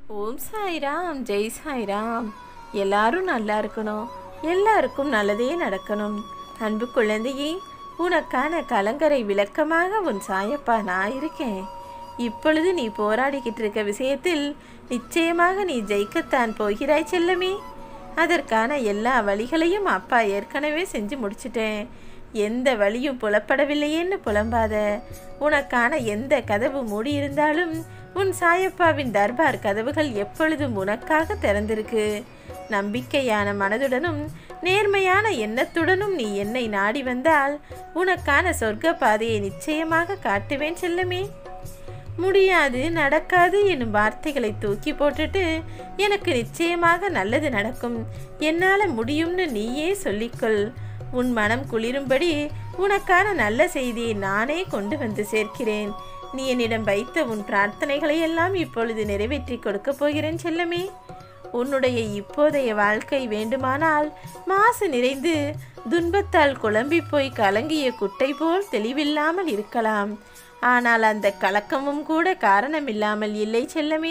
ஓம் சாய்ராம் ஜெய் சாய்ராம் எல்லாரும் நல்லா இருக்கணும் எல்லாருக்கும் நல்லதே நடக்கணும் அன்பு குழந்தையே உனக்கான கலங்கரை விளக்கமாக உன் சாயப்பா நான் இருக்கேன் இப்பொழுது நீ போராடிக்கிட்டு இருக்க விஷயத்தில் நிச்சயமாக நீ ஜெயிக்கத்தான் போகிறாய் செல்லமே அதற்கான எல்லா வழிகளையும் அப்பா ஏற்கனவே செஞ்சு முடிச்சிட்டேன் எந்த வழியும் புலப்படவில்லையேன்னு புலம்பாத உனக்கான எந்த கதவு மூடியிருந்தாலும் உன் சாயப்பாவின் தர்பார் கதவுகள் எப்பொழுதும் உனக்காக திறந்திருக்கு நம்பிக்கையான மனதுடனும் நேர்மையான எண்ணத்துடனும் நீ என்னை நாடி வந்தால் உனக்கான சொர்க்க பாதையை நிச்சயமாக காட்டுவேன் செல்லமே முடியாது நடக்காது என்னும் வார்த்தைகளை தூக்கி போட்டுட்டு எனக்கு நிச்சயமாக நல்லது நடக்கும் என்னால் முடியும்னு நீயே சொல்லிக்கொள் உன் மனம் குளிரும்படி உனக்கான நல்ல செய்தியை நானே கொண்டு வந்து சேர்க்கிறேன் நீ என்னிடம் வைத்த உன் பிரார்த்தனைகளை எல்லாம் இப்பொழுது நிறைவேற்றி கொடுக்கப் போகிறேன் செல்லமே உன்னுடைய இப்போதைய வாழ்க்கை வேண்டுமானால் மாசு நிறைந்து துன்பத்தால் குழம்பி போய் கலங்கிய குட்டை போல் தெளிவில்லாமல் இருக்கலாம் ஆனால் அந்த கலக்கமும் கூட காரணமில்லாமல் இல்லை செல்லமே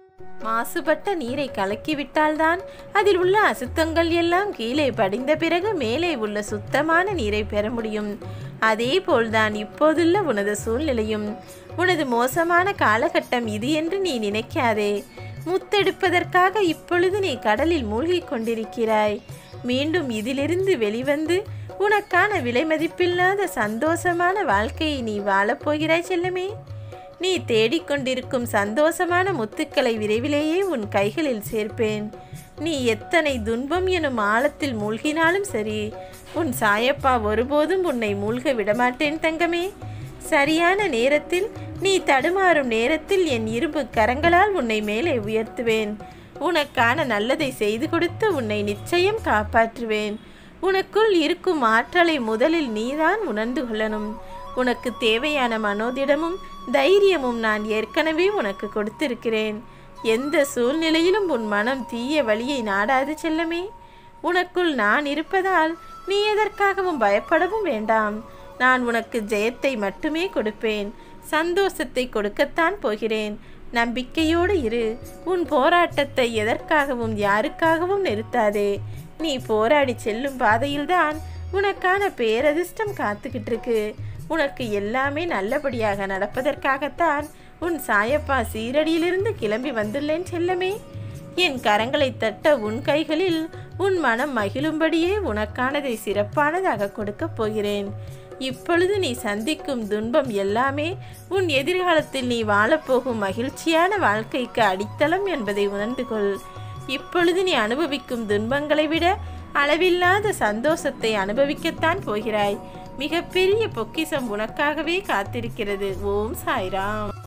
மாசுபட்ட நீரை கலக்கிவிட்டால்தான் அதில் உள்ள அசுத்தங்கள் எல்லாம் கீழே படிந்த பிறகு மேலே உள்ள சுத்தமான நீரை பெற முடியும் அதே போல்தான் இப்போதுள்ள உனது சூழ்நிலையும் உனது மோசமான காலகட்டம் இது என்று நீ நினைக்காதே முத்தெடுப்பதற்காக இப்பொழுது நீ கடலில் மூழ்கிக் கொண்டிருக்கிறாய் மீண்டும் இதிலிருந்து வெளிவந்து உனக்கான விலைமதிப்பில்லாத சந்தோஷமான வாழ்க்கையை நீ வாழப்போகிறாய் செல்லமே நீ தேடிக்கொண்டிருக்கும் சந்தோஷமான முத்துக்களை விரைவிலேயே உன் கைகளில் சேர்ப்பேன் நீ எத்தனை துன்பம் எனும் ஆழத்தில் மூழ்கினாலும் சரி உன் சாயப்பா ஒருபோதும் உன்னை மூழ்க விடமாட்டேன் தங்கமே சரியான நேரத்தில் நீ தடுமாறும் நேரத்தில் என் இரும்பு கரங்களால் உன்னை மேலே உயர்த்துவேன் உனக்கான நல்லதை செய்து கொடுத்து உன்னை நிச்சயம் காப்பாற்றுவேன் உனக்குள் இருக்கும் ஆற்றலை முதலில் நீதான் உணர்ந்து கொள்ளணும் உனக்கு தேவையான மனோதிடமும் தைரியமும் நான் ஏற்கனவே உனக்கு கொடுத்திருக்கிறேன் எந்த சூழ்நிலையிலும் உன் மனம் தீய வழியை நாடாது செல்லமே உனக்குள் நான் இருப்பதால் நீ எதற்காகவும் பயப்படவும் வேண்டாம் நான் உனக்கு ஜெயத்தை மட்டுமே கொடுப்பேன் சந்தோஷத்தை கொடுக்கத்தான் போகிறேன் நம்பிக்கையோடு இரு உன் போராட்டத்தை எதற்காகவும் யாருக்காகவும் நிறுத்தாதே நீ போராடி செல்லும் பாதையில்தான் உனக்கான பேரதிர்ஷ்டம் காத்துக்கிட்டு இருக்கு உனக்கு எல்லாமே நல்லபடியாக நடப்பதற்காகத்தான் உன் சாயப்பா சீரடியிலிருந்து கிளம்பி வந்துள்ளேன் செல்லமே என் கரங்களை தட்ட உன் கைகளில் உன் மனம் மகிழும்படியே உனக்கானதை சிறப்பானதாக கொடுக்கப் போகிறேன் இப்பொழுது நீ சந்திக்கும் துன்பம் எல்லாமே உன் எதிர்காலத்தில் நீ வாழப்போகும் மகிழ்ச்சியான வாழ்க்கைக்கு அடித்தளம் என்பதை உணர்ந்து கொள் இப்பொழுது நீ அனுபவிக்கும் துன்பங்களை விட அளவில்லாத சந்தோஷத்தை அனுபவிக்கத்தான் போகிறாய் மிகப்பெரிய பொக்கிசம் உனக்காகவே காத்திருக்கிறது ஓம் சாய்ராம்